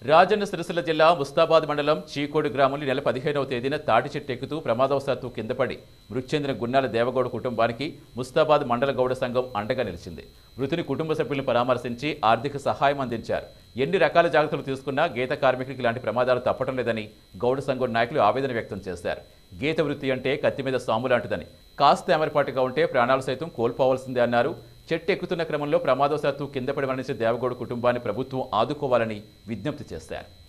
రాజన్న సిరిసిల్ల జిల్లా ముస్తాబాద్ మండలం చీకోడు గ్రామంలో నెల పదిహేనవ తేదీన తాటి చెట్టు ఎక్కుతూ ప్రమాదవశాత్తు కింద పడి మృతి చెందిన గున్నాల దేవగౌడ కుటుంబానికి ముస్తాబాద్ మండల గౌడ సంఘం అండగా నిలిచింది మృతుని కుటుంబ సభ్యులను పరామర్శించి ఆర్థిక సహాయం అందించారు ఎన్ని రకాల జాగ్రత్తలు తీసుకున్నా గీత కార్మికుడికి ఇలాంటి ప్రమాదాలు తప్పటం లేదని గౌడ సంఘం నాయకులు ఆవేదన వ్యక్తం చేశారు గీత వృత్తి అంటే కత్తి మీద సాము లాంటిదని కాస్త ఎమరపాటుగా ఉంటే ప్రాణాలు సైతం కోల్పోవాల్సిందే అన్నారు చెట్టు ఎక్కుతున్న క్రమంలో ప్రమాదవశాత్తు కింద పడి మరణించిన దేవగౌడ కుటుంబాన్ని ప్రభుత్వం ఆదుకోవాలని విజ్ఞప్తి చేశారు